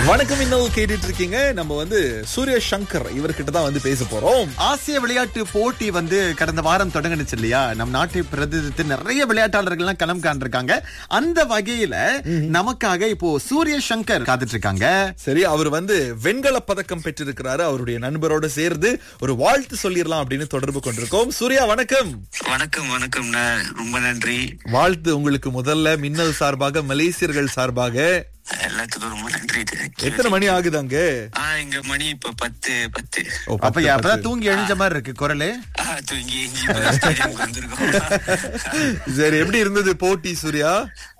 வணக்கம் இன்னும் கேட்டுட்டு இருக்கீங்க நம்ம வந்து சூரிய சங்கர் இவர்கிட்ட தான் வந்து பேச போறோம் ஆசிய விளையாட்டு போட்டி வந்து கடந்த வாரம் தொடங்குனுச்சு இல்லையா நம் நாட்டை பிரதிநிதித்து நிறைய விளையாட்டாளர்கள்லாம் களம் காண்டிருக்காங்க அந்த வகையில நமக்காக இப்போ சூரிய சங்கர் காத்துட்டு இருக்காங்க சரி அவர் வந்து வெண்கல பதக்கம் பெற்றிருக்கிறாரு அவருடைய நண்பரோட சேர்ந்து ஒரு வாழ்த்து சொல்லிடலாம் அப்படின்னு தொடர்பு கொண்டிருக்கோம் சூர்யா வணக்கம் வணக்கம் வணக்கம்ண்ணா ரொம்ப நன்றி வாழ்த்து உங்களுக்கு முதல்ல மின்னல் சார்பாக மலேசியர்கள் சார்பாக எல்லாத்துக்கும் ரொம்ப நன்றி எத்தனை மணி ஆகுது அங்க ஆ இங்க மணி இப்ப பத்து பத்து ஓ, அப்ப பத்து, அப்பதான் பத்து. தூங்கி எழுஞ்ச மாதிரி இருக்கு குரலு ஆ தூங்கி எஞ்சி இப்பதான் ஸ்டேடியம்க்கு வந்திருக்கோம் சரி எப்படி இருந்தது போட்டி சூர்யா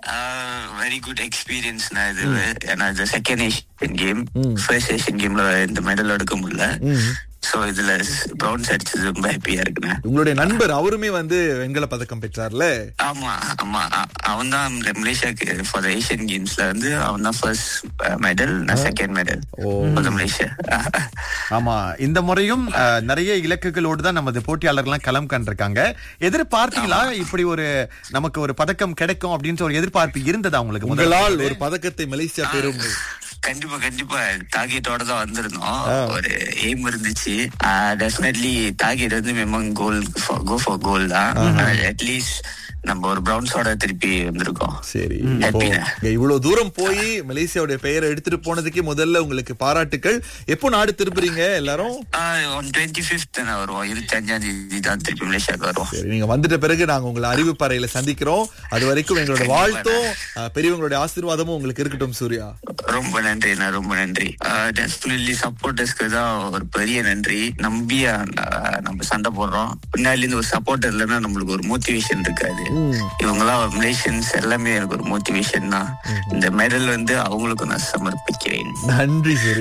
வெரி குட் எக்ஸ்பீரியன்ஸ்ண்ணா இது ஏன்னா இது second Asian game first Asian கேம்ல இந்த மெடல் எடுக்க முடியல சோ இதுல பிரவுன்ஸ் அடிச்சது ரொம்ப ஹாப்பியா இருக்குண்ணா உங்களுடைய நண்பர் அவருமே வந்து வெண்கல பதக்கம் பெற்றார்ல ஆமா ஆமா அவன் தான் மலேசியாக்கு ஃபார் ஏஷியன் கேம்ஸ்ல வந்து அவன் தான் ஃபர்ஸ்ட் மெடல் நான் செகண்ட் மெடல் மலேசியா ஆமா இந்த முறையும் அஹ், நிறைய இலக்குகளோடு தான் நமது போட்டியாளர்கள்லாம் களம் கண்டிருக்காங்க எதிர்பார்த்தீங்களா இப்படி ஒரு நமக்கு ஒரு பதக்கம் கிடைக்கும் அப்படின்ற ஒரு எதிர்பார்ப்பு இருந்ததா உங்களுக்கு முதல்ல உங்களால் ஒரு பதக்கத்தை மலேசியா பெறும் கண்டிப்பா கண்டிப்பா டார்கெட்டோட தான் வந்திருந்தோம் ஒரு எய்ம் இருந்துச்சு டெஃபினெட்லி டார்கெட் வந்து மெமங் கோல் கோ ஃபார் கோல் தான் அட்லீஸ்ட் நம்ம ஒரு பிரவுன்ஸோட திருப்பி வந்திருக்கோம் சரி ம். இப்போ Happy-ண்ணே. இங்க இவ்வளவு தூரம் போய் மலேசியாவுடைய பெயரை எடுத்துட்டு போனதுக்கே முதல்ல உங்களுக்கு பாராட்டுக்கள் எப்போ நாடு திரும்புறீங்க எல்லாரும் ஒன் டுவெண்ட்டி ஃபிஃப்த் வருவோம் இருபத்தி அஞ்சாம் தேதி தான் திருப்பி மலேசியாவுக்கு வருவோம் சரி நீங்க வந்துட்ட பிறகு நாங்க உங்களை அறிவிப்பறையில சந்திக்கிறோம் அது வரைக்கும் எங்களோட வாழ்த்தும் அஹ், பெரியவங்களுடைய ஆசீர்வாதமும் உங்களுக்கு இருக்கட்டும் சூர்யா ரொம்ப நன்றி நான் ரொம்ப நன்றி டெஃபினெட்லி சப்போர்ட்டர்ஸ்க்கு தான் ஒரு பெரிய நன்றி நம்பி அஹ், நம்ம சண்டை போடுறோம் பின்னாடி இருந்து ஒரு சப்போர்ட்டர் இல்லைன்னா நம்மளுக்கு ஒரு மோட்டிவேஷன் இருக்காது இவங்கெல்லாம் மலேசியன்ஸ் எல்லாமே எனக்கு ஒரு மோட்டிவேஷன் தான் இந்த மெடல் வந்து அவங்களுக்கு நான் சமர்ப்பிக்கிறேன் நன்றி சூர்யா